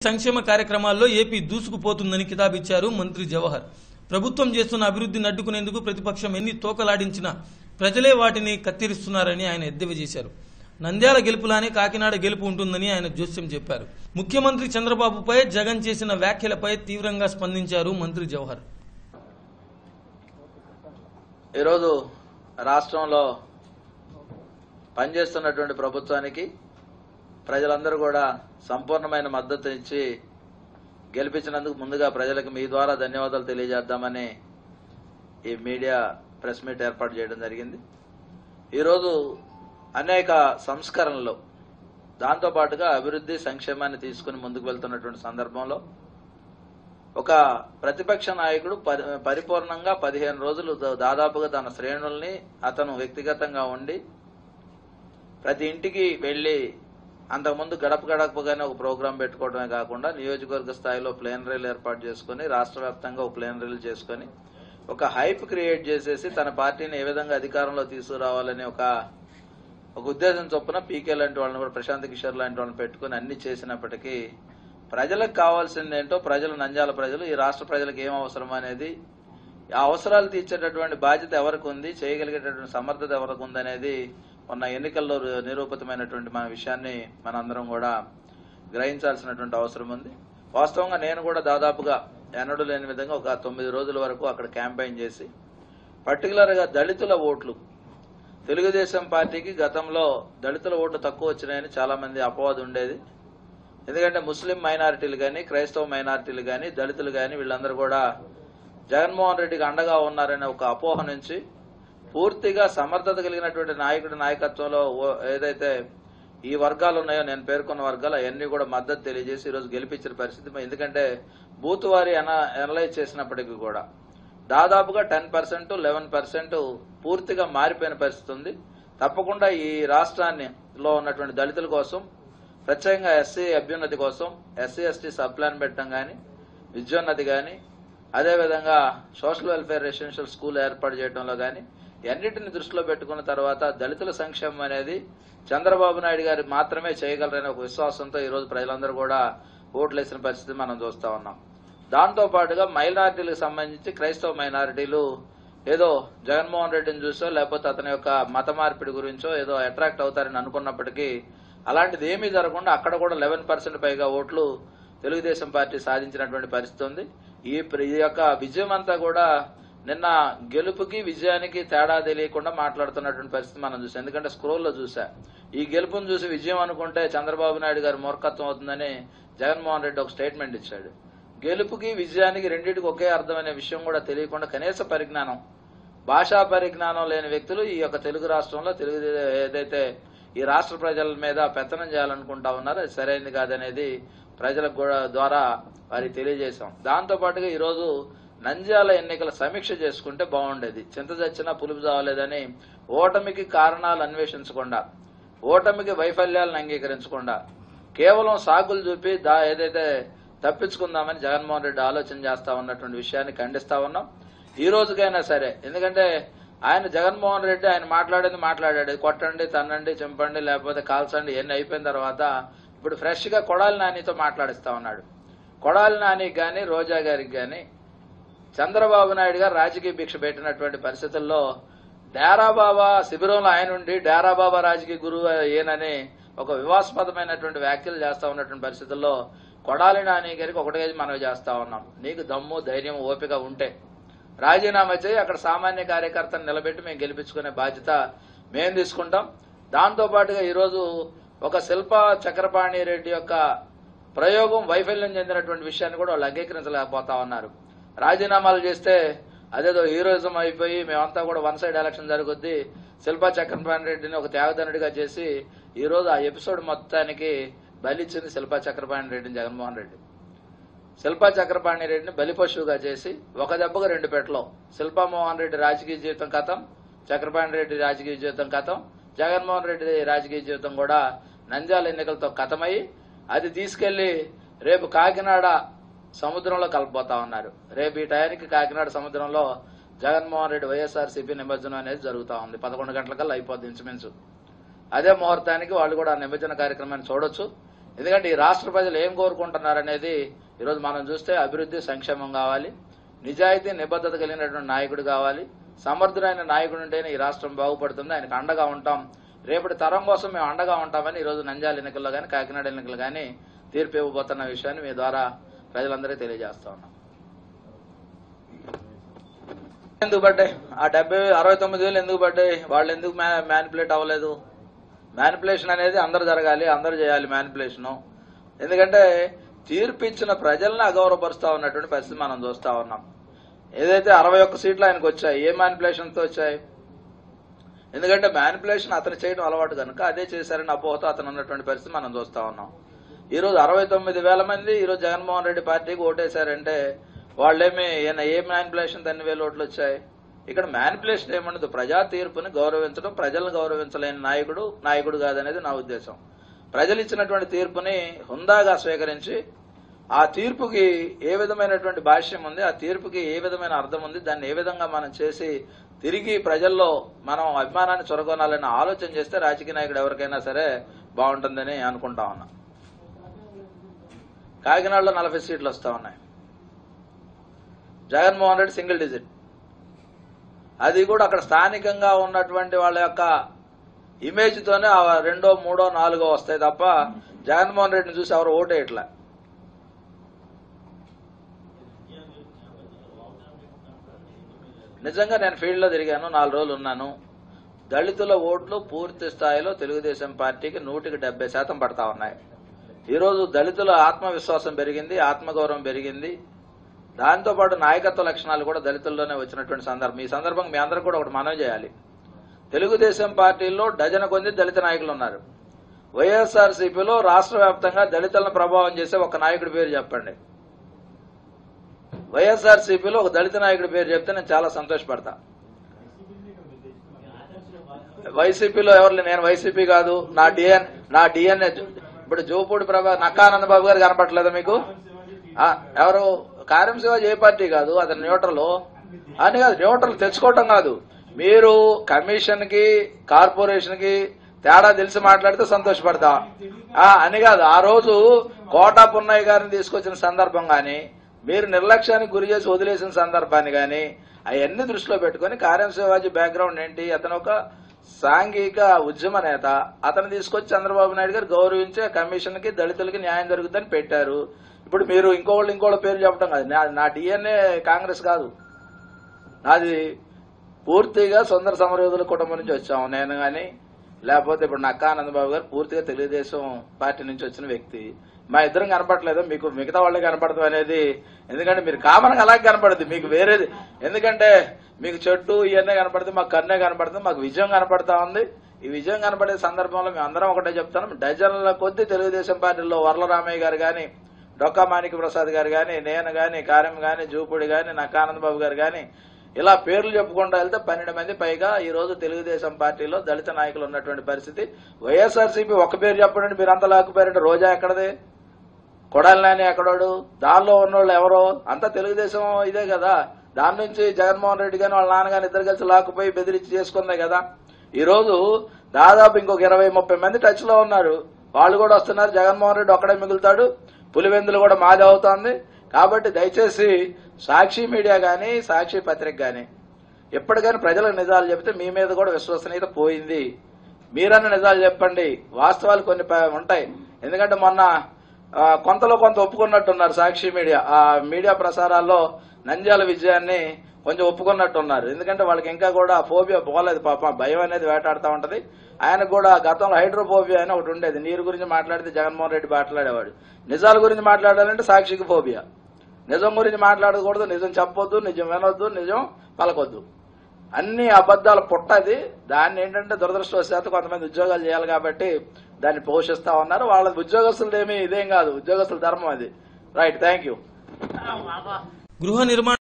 సంక్షేమ కార్యక్రమాల్లో ఏపీ దూసుకుపోతుందని కితాబిచ్చారు మంత్రి జవహర్ ప్రభుత్వం చేస్తున్న అభివృద్ధిని అడ్డుకునేందుకు ప్రతిపక్షం ఎన్ని తోకలాడించినా ప్రజలే వాటిని కత్తిరిస్తున్నారని ఆయన ఎద్దేవా చేశారు నంద్యాల గెలుపులానే కాకినాడ గెలుపు ఉంటుందని ఆయన జోస్యం చెప్పారు ముఖ్యమంత్రి చంద్రబాబుపై జగన్ చేసిన వ్యాఖ్యలపై తీవ్రంగా స్పందించారు మంత్రి జవహర్ ఈరోజు రాష్ట్రంలో పనిచేస్తున్నటువంటి ప్రభుత్వానికి ప్రజలందరూ కూడా సంపూర్ణమైన మద్దతు ఇచ్చి గెలిపించినందుకు ముందుగా ప్రజలకు మీ ద్వారా ధన్యవాదాలు తెలియజేద్దామని ఈ మీడియా ప్రెస్ మీట్ ఏర్పాటు చేయడం జరిగింది ఈరోజు అనేక సంస్కరణలు దాంతో పాటుగా అభివృద్ధి సంక్షేమాన్ని తీసుకుని ముందుకు వెళ్తున్నటువంటి సందర్భంలో ఒక ప్రతిపక్ష నాయకుడు పరి- పరిపూర్ణంగా పదిహేను రోజులు దా- దాదాపుగా తన శ్రేణుల్ని అతను వ్యక్తిగతంగా ఉండి ప్రతి ఇంటికి వెళ్లి అంతకుముందు గడప గడపగానే ఒక ప్రోగ్రాం పెట్టుకోవడమే కాకుండా నియోజకవర్గ స్థాయిలో ప్లేన్ రైలు ఏర్పాటు చేసుకుని రాష్ట్ర వ్యాప్తంగా ఒక ప్లేన్ రైలు చేసుకుని ఒక హైప్ క్రియేట్ చేసేసి తన పార్టీని ఏ విధంగా అధికారంలో తీసుకురావాలని ఒక ఒక ఉద్దేశం చొప్పున పీకే లాంటి వాళ్ళని కూడా ప్రశాంత్ కిషోర్ లాంటి వాళ్ళని పెట్టుకుని అన్ని చేసినప్పటికీ ప్రజలకు కావాల్సింది ఏంటో ప్రజలు నంజాల ప్రజలు ఈ రాష్ట్ర ప్రజలకు ఏం అవసరం అనేది ఆ అవసరాలు తీర్చేటటువంటి బాధ్యత ఎవరికి ఉంది చేయగలిగేటటువంటి సమర్థత ఎవరికి ఉంది అనేది మొన్న ఎన్నికల్లో రు- నిరూపితమైనటువంటి మన విషయాన్ని మనందరం కూడా గ్రహించాల్సినటువంటి అవసరం ఉంది వాస్తవంగా నేను కూడా దాదాపుగా ఎన్నడూ లేని విధంగా ఒక తొమ్మిది రోజుల వరకు అక్కడ క్యాంపెయిన్ చేసి పర్టికులర్ గా దళితుల ఓట్లు తెలుగుదేశం పార్టీకి గతంలో దళితుల ఓట్లు తక్కువ వచ్చినాయని చాలా మంది అపవాదు ఉండేది ఎందుకంటే ముస్లిం మైనారిటీలు కానీ క్రైస్తవ మైనారిటీలు కానీ దళితులు కానీ వీళ్ళందరూ కూడా జగన్మోహన్ రెడ్డికి అండగా ఉన్నారనే ఒక అపోహ నుంచి పూర్తిగా సమర్థత కలిగినటువంటి నాయకుడి నాయకత్వంలో ఓ- ఏదైతే ఈ వర్గాలు ఉన్నాయో నేను పేర్కొన్న వర్గాలు అవన్నీ కూడా మద్దతు తెలియజేసి ఈరోజు గెలిపించిన పరిస్థితి ఎందుకంటే బూత్ వారి అనలైజ్ చేసినప్పటికీ కూడా దాదాపుగా టెన్ పర్సెంట్ లెవెన్ పర్సెంట్ పూర్తిగా మారిపోయిన పరిస్థితి ఉంది తప్పకుండా ఈ రాష్ట్రాన్ని లో ఉన్నటువంటి దళితుల కోసం ప్రత్యేకంగా ఎస్సీ అభ్యున్నతి కోసం ఎస్సీ ఎస్టీ సబ్ ప్లాన్ పెట్టడం కానీ విద్యోన్నతి కానీ అదేవిధంగా సోషల్ వెల్ఫేర్ రెసిడెన్షియల్ స్కూల్ ఏర్పాటు చేయడంలో కానీ అన్నిటిని దృష్టిలో పెట్టుకున్న తర్వాత దళితుల సంక్షేమం అనేది చంద్రబాబు నాయుడు గారు మాత్రమే చేయగలరనే ఒక విశ్వాసంతో ఈ రోజు ప్రజలందరూ కూడా ఓట్లేసిన పరిస్థితి మనం చూస్తా ఉన్నాం దాంతో పాటుగా మైనారిటీలకు సంబంధించి క్రైస్తవ మైనారిటీలు ఏదో జగన్మోహన్ రెడ్డిని చూసో లేకపోతే అతని యొక్క మత మార్పిడి గురించో ఏదో అట్రాక్ట్ అవుతారని అనుకున్నప్పటికీ అలాంటిది ఏమీ జరగకుండా అక్కడ కూడా లెవెన్ పర్సెంట్ పైగా ఓట్లు తెలుగుదేశం పార్టీ సాధించినటువంటి పరిస్థితి ఉంది ఈ ప్ర- ఈ యొక్క విజయం అంతా కూడా నిన్న గెలుపుకి విజయానికి తేడా తెలియకుండా మాట్లాడుతున్నటువంటి పరిస్థితి మనం చూసాం ఎందుకంటే స్క్రోల్లో చూసా ఈ గెలుపును చూసి విజయం అనుకుంటే చంద్రబాబు నాయుడు గారి మూర్ఖత్వం అవుతుందని జగన్మోహన్ రెడ్డి ఒక స్టేట్మెంట్ ఇచ్చాడు గెలుపుకి విజయానికి రెండింటికి ఒకే అర్థమనే విషయం కూడా తెలియకుండా కనీస పరిజ్ఞానం భాషా పరిజ్ఞానం లేని వ్యక్తులు ఈ యొక్క తెలుగు రాష్ట్రంలో తెలుగు ఏదైతే ఈ రాష్ట్ర ప్రజల మీద పెత్తనం చేయాలనుకుంటా ఉన్నారో అది సరైనది కాదనేది ప్రజలకు కూడా ద్వారా వారికి తెలియజేశాం దాంతో పాటుగా ఈరోజు నంద్యాల ఎన్నికల సమీక్ష చేసుకుంటే బాగుండేది చింత చచ్చినా పులుపు చావలేదని ఓటమికి కారణాలు అన్వేషించకుండా ఓటమికి వైఫల్యాలను అంగీకరించకుండా కేవలం సాకులు చూపి దా ఏదైతే తప్పించుకుందామని జగన్మోహన్ రెడ్డి ఆలోచన చేస్తా ఉన్నటువంటి విషయాన్ని ఖండిస్తా ఉన్నాం ఈ రోజుకైనా సరే ఎందుకంటే ఆయన జగన్మోహన్ రెడ్డి ఆయన మాట్లాడేది మాట్లాడాడు కొట్టండి తన్నండి చింపండి లేకపోతే కాల్చండి ఇవన్నీ అయిపోయిన తర్వాత ఇప్పుడు ఫ్రెష్ గా కొడాలి నానితో మాట్లాడిస్తా ఉన్నాడు కొడాలి నానికి గాని రోజా గారికి గాని చంద్రబాబు నాయుడు గారు రాజకీయ భిక్ష పెట్టినటువంటి పరిస్థితుల్లో డేరా బాబా శిబిరంలో ఆయన ఉండి డేరా బాబా రాజకీయ గురువు ఏనని ఒక వివాదాస్పదమైనటువంటి వ్యాఖ్యలు చేస్తా ఉన్నటువంటి పరిస్థితుల్లో కొడాలి నాని గారికి ఒకటే మనవి చేస్తా ఉన్నాం నీకు దమ్ము ధైర్యం ఓపిక ఉంటే రాజీనామా చేయి అక్కడ సామాన్య కార్యకర్తను నిలబెట్టి మేము గెలిపించుకునే బాధ్యత మేము తీసుకుంటాం దాంతో పాటుగా ఈరోజు ఒక శిల్ప చక్రపాణి రెడ్డి యొక్క ప్రయోగం వైఫల్యం చెందినటువంటి విషయాన్ని కూడా వాళ్ళు అంగీకరించలేకపోతా ఉన్నారు రాజీనామాలు చేస్తే అదేదో హీరోయిజం అయిపోయి మేమంతా కూడా వన్ సైడ్ ఎలక్షన్ జరుగుద్ది శిల్పా చక్రపాణి రెడ్డిని ఒక త్యాగధనుడిగా చేసి ఈ రోజు ఆ ఎపిసోడ్ మొత్తానికి బలిచ్చింది శిల్పా చక్రపాణి రెడ్డిని జగన్మోహన్ రెడ్డి శిల్పా చక్రపాణి రెడ్డిని బలిపశువుగా చేసి ఒక దెబ్బగా రెండు పెట్టలో శిల్పా మోహన్ రెడ్డి రాజకీయ జీవితం కథం చక్రపాణి రెడ్డి రాజకీయ జీవితం కథం జగన్మోహన్ రెడ్డి రాజకీయ జీవితం కూడా నంద్యాల ఎన్నికలతో కథమై అది తీసుకెళ్లి రేపు కాకినాడ సముద్రంలో కలపబోతా ఉన్నారు రేపు ఈ టయానికి కాకినాడ సముద్రంలో జగన్మోహన్ రెడ్డి వైఎస్ఆర్ సిపి నిమజ్జనం అనేది జరుగుతా ఉంది పదకొండు గంటలకల్లా అయిపోద్ది ఇంచుమించు అదే ముహూర్తానికి వాళ్ళు కూడా ఆ నిమజ్జన కార్యక్రమాన్ని చూడొచ్చు ఎందుకంటే ఈ రాష్ట్ర ప్రజలు ఏం కోరుకుంటున్నారనేది ఈరోజు మనం చూస్తే అభివృద్ధి సంక్షేమం కావాలి నిజాయితీ నిబద్ధత కలిగినటువంటి నాయకుడు కావాలి సమర్థుడైన నాయకుడు ఉంటేనే ఈ రాష్ట్రం బాగుపడుతుంది ఆయనకు అండగా ఉంటాం రేపటి తరం కోసం మేము అండగా ఉంటామని ఈరోజు నంద్యాల ఎన్నికల్లో కానీ కాకినాడ ఎన్నికలు కానీ తీర్పు ఇవ్వబోతున్న విషయాన్ని మీ ద్వారా ప్రజలందరికీ తెలియజేస్తా ఉన్నాం ఎందుకు పడ్డాయి ఆ డెబ్బై అరవై తొమ్మిది వేలు ఎందుకు పడ్డాయి వాళ్ళు ఎందుకు మ్యానిపులేట్ అవ్వలేదు మ్యానిపులేషన్ అనేది అందరు జరగాలి అందరు చేయాలి మ్యానిపులేషన్ ఎందుకంటే తీర్పు ఇచ్చిన ప్రజల్ని అగౌరవపరుస్తా ఉన్నటువంటి పరిస్థితి మనం చూస్తా ఉన్నాం ఏదైతే అరవై ఒక్క సీట్లు ఆయనకు వచ్చాయి ఏ మ్యానిపులేషన్తో వచ్చాయి ఎందుకంటే మ్యానిపులేషన్ అతను చేయడం అలవాటు కనుక అదే చేశారని అపోహతో అతను ఉన్నటువంటి పరిస్థితి మనం చూస్తా ఉన్నాం ఈ రోజు అరవై తొమ్మిది వేల మంది ఈ రోజు జగన్మోహన్ రెడ్డి పార్టీకి ఓటేశారంటే వాళ్ళేమి ఈయన ఏ మ్యానిపులేషన్ అన్ని వేల ఓట్లు వచ్చాయి ఇక్కడ మ్యానిపులేషన్ ఏమన్నది ప్రజా తీర్పుని గౌరవించడం ప్రజలను గౌరవించలేని నాయకుడు నాయకుడు కాదనేది నా ఉద్దేశం ప్రజలు ఇచ్చినటువంటి తీర్పుని హుందాగా స్వీకరించి ఆ తీర్పుకి ఏ విధమైనటువంటి భాష్యం ఉంది ఆ తీర్పుకి ఏ విధమైన అర్థం ఉంది దాన్ని ఏ విధంగా మనం చేసి తిరిగి ప్రజల్లో మనం అభిమానాన్ని చొరగొనాలని ఆలోచన చేస్తే రాజకీయ నాయకుడు ఎవరికైనా సరే బాగుంటుందని అనుకుంటా ఉన్నా కాకినాడలో నలభై సీట్లు వస్తా ఉన్నాయి జగన్మోహన్ రెడ్డి సింగిల్ డిజిట్ అది కూడా అక్కడ స్థానికంగా ఉన్నటువంటి వాళ్ళ యొక్క ఇమేజ్ తోనే ఆ రెండో మూడో నాలుగో వస్తాయి తప్ప జగన్మోహన్ రెడ్డిని చూసి ఎవరు ఓటేయట్లే నిజంగా నేను ఫీల్డ్ లో తిరిగాను నాలుగు రోజులు ఉన్నాను దళితుల ఓట్లు పూర్తి స్థాయిలో తెలుగుదేశం పార్టీకి నూటికి డెబ్బై శాతం పడతా ఉన్నాయి ఈరోజు దళితుల ఆత్మవిశ్వాసం పెరిగింది ఆత్మగౌరవం పెరిగింది దాంతో పాటు నాయకత్వ లక్షణాలు కూడా దళితుల్లోనే వచ్చినటువంటి సందర్భం ఈ సందర్భంగా మీ అందరూ కూడా ఒకటి మనవి చేయాలి తెలుగుదేశం పార్టీలో డజన కొద్ది దళిత నాయకులు ఉన్నారు వైఎస్ఆర్సీపీలో రాష్ట్ర వ్యాప్తంగా దళితులను ప్రభావం చేసే ఒక నాయకుడి పేరు చెప్పండి వైఎస్ఆర్సీపీలో ఒక దళిత నాయకుడి పేరు చెప్తే నేను చాలా సంతోషపడతా వైసీపీలో ఎవరు లేరు. నేను వైసీపీ కాదు నా డిఎన్ నా డిఎన్ఏ ఇప్పుడు జోపూడి ప్రభా నక్కానంద బాబు గారు కనపట్లేదా మీకు ఆ, ఎవరు కార్యం శివాజీ ఏ పార్టీ కాదు అతను న్యూట్రల్ అని కాదు న్యూట్రల్ తెచ్చుకోవటం కాదు మీరు కమిషన్ కి కార్పొరేషన్ కి తేడా తెలిసి మాట్లాడితే సంతోషపడతా ఆ, అని కాదు ఆ రోజు కోటా పున్నయ్య గారిని తీసుకొచ్చిన సందర్భం గాని మీరు నిర్లక్ష్యానికి గురి చేసి వదిలేసిన సందర్భాన్ని గాని అవన్నీ దృష్టిలో పెట్టుకుని కార్యం శివాజీ బ్యాక్గ్రౌండ్ ఏంటి అతను ఒక సాంఘిక ఉద్యమ నేత అతను తీసుకొచ్చి చంద్రబాబు నాయుడు గారు గౌరవించే కమిషన్ కి దళితులకి న్యాయం జరుగుతుందని పెట్టారు ఇప్పుడు మీరు ఇంకోళ్ళు ఇంకోళ్ళ పేరు చెప్పడం కాదు నా- నా డిఎన్ఏ కాంగ్రెస్ కాదు నాది పూర్తిగా సుందర సమరయోధుల కుటుంబం నుంచి వచ్చాము నేను గాని లేకపోతే ఇప్పుడు నక్కా ఆనందబాబు గారు పూర్తిగా తెలుగుదేశం పార్టీ నుంచి వచ్చిన వ్యక్తి మా ఇద్దరం కనపడలేదు మీకు మిగతా వాళ్ళే కనపడతాం అనేది ఎందుకంటే మీరు కామన్ గా అలాగే కనపడుతుంది మీకు వేరేది ఎందుకంటే మీకు చెట్టు ఇవన్నీ కనపడుతుంది మాకు కన్నే కనపడుతుంది మాకు విజయం కనపడతా ఉంది ఈ విజయం కనపడే సందర్భంలో మేము అందరం ఒకటే చెప్తాను డజన్ల కొద్ది తెలుగుదేశం పార్టీలో వరలరామయ్య గారు గాని డొక్కా మాణిక ప్రసాద్ గారు గాని నేను గాని కార్యం గాని జూపూడి గాని నక్కానంద బాబు గారు గాని ఇలా పేర్లు చెప్పుకుంటూ వెళ్తే పన్నెండు మంది పైగా ఈ రోజు తెలుగుదేశం పార్టీలో దళిత నాయకులు ఉన్నటువంటి పరిస్థితి వైఎస్ఆర్సీపీ ఒక పేరు చెప్పండి మీరు అంత లాక్కుపోయారంటే రోజా ఎక్కడదే కొడాలి నాని ఎక్కడోడు దానిలో ఉన్నోళ్ళు ఎవరో అంతా తెలుగుదేశం ఇదే కదా దాని నుంచి జగన్మోహన్ రెడ్డి గాని వాళ్ళ నాన్నగాని ఇద్దరు కలిసి లాక్కుపోయి బెదిరించి చేసుకుందే కదా ఈ రోజు దాదాపు ఇంకొక ఇరవై ముప్పై మంది టచ్ లో ఉన్నారు వాళ్ళు కూడా వస్తున్నారు జగన్మోహన్ రెడ్డి ఒక్కడే మిగులుతాడు పులివెందులు కూడా మాది అవుతోంది కాబట్టి దయచేసి సాక్షి మీడియా గాని సాక్షి పత్రిక గాని ఎప్పటికైనా ప్రజలకు నిజాలు చెబితే మీ మీద కూడా విశ్వసనీయత పోయింది మీరన్న నిజాలు చెప్పండి వాస్తవాలు కొన్ని ప- ఉంటాయి ఎందుకంటే మొన్న ఆ, కొంతలో కొంత ఒప్పుకున్నట్టున్నారు సాక్షి మీడియా ఆ మీడియా ప్రసారాల్లో నంద్యాల విజయాన్ని కొంచెం ఒప్పుకున్నట్టున్నారు ఎందుకంటే వాళ్ళకి ఇంకా కూడా ఫోబియా పోలేదు పాప భయం అనేది వేటాడుతూ ఉంటది ఆయనకు కూడా గతంలో హైడ్రోఫోబియా అని ఒకటి ఉండేది నీరు గురించి మాట్లాడితే జగన్మోహన్ రెడ్డి మాట్లాడేవాడు నిజాల గురించి మాట్లాడాలంటే సాక్షికి ఫోబియా నిజం గురించి మాట్లాడకూడదు నిజం చెప్పొద్దు నిజం వినొద్దు నిజం పలకొద్దు అన్ని అబద్దాల పుట్టది దాన్ని ఏంటంటే దురదృష్టవశాత్తు కొంతమంది ఉద్యోగాలు చేయాలి కాబట్టి దాన్ని పోషిస్తా ఉన్నారు వాళ్ళ ఉద్యోగస్తులది ఏమీ ఇదేం కాదు ఉద్యోగస్తుల ధర్మం అది రైట్ థ్యాంక్ యూ గృహ నిర్మాణ